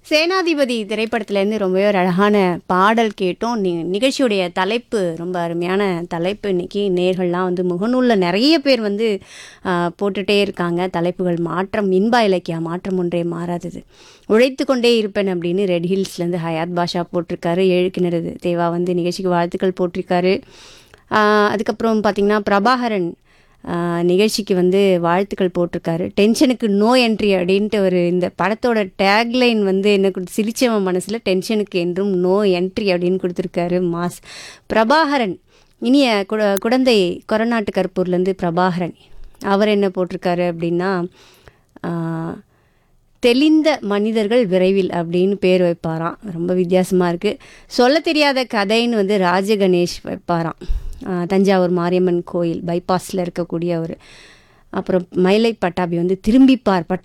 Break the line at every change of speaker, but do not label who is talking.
சேனாதிபதி திரைப்படத்துலேருந்து ரொம்பவே ஒரு அழகான பாடல் கேட்டோம் நி நிகழ்ச்சியுடைய தலைப்பு ரொம்ப அருமையான தலைப்பு இன்னைக்கு நேர்கள்லாம் வந்து முகநூலில் நிறைய பேர் வந்து ஆ, போட்டுட்டே இருக்காங்க தலைப்புகள் மாற்றம் இன்பா இலக்கியா மாற்றம் ஒன்றே மாறாதது உழைத்து கொண்டே இருப்பேன் அப்படின்னு ரெட் ஹில்ஸ்லேருந்து ஹயாத் பாஷா போட்டிருக்காரு எழுக்கிணறு தேவா வந்து நிகழ்ச்சிக்கு வாழ்த்துக்கள் போட்டிருக்காரு ஆ, அதுக்கப்புறம் பார்த்திங்கன்னா பிரபாகரன் ஆஹ் நிகழ்ச்சிக்கு வந்து வாழ்த்துக்கள் போட்டிருக்காரு டென்ஷனுக்கு நோ என்ட்ரி அப்படின்ட்டு ஒரு இந்த படத்தோட டேக்லைன் வந்து என்ன கொடுத்து சிரிச்சவன் மனசில் டென்ஷனுக்கு என்றும் நோ என்ட்ரி அப்படின்னு கொடுத்துருக்காரு மாஸ் பிரபாகரன் இனிய குட குடந்தை கொரநாட்டு கருப்பூர்லேருந்து பிரபாகரன் அவர் என்ன போட்டிருக்காரு அப்படின்னா ஆஹ் தெளிந்த மனிதர்கள் விரைவில் அப்படின்னு பேர் வைப்பாராம் ரொம்ப வித்தியாசமாக இருக்குது சொல்ல தெரியாத கதைன்னு வந்து ராஜகணேஷ் வைப்பாராம் ஆஹ் தஞ்சாவூர் மாரியம்மன் கோயில் பைபாஸில் இருக்கக்கூடிய ஒரு அப்புறம் மயிலை பட்டாபி வந்து திரும்பிப்பார் பட்டா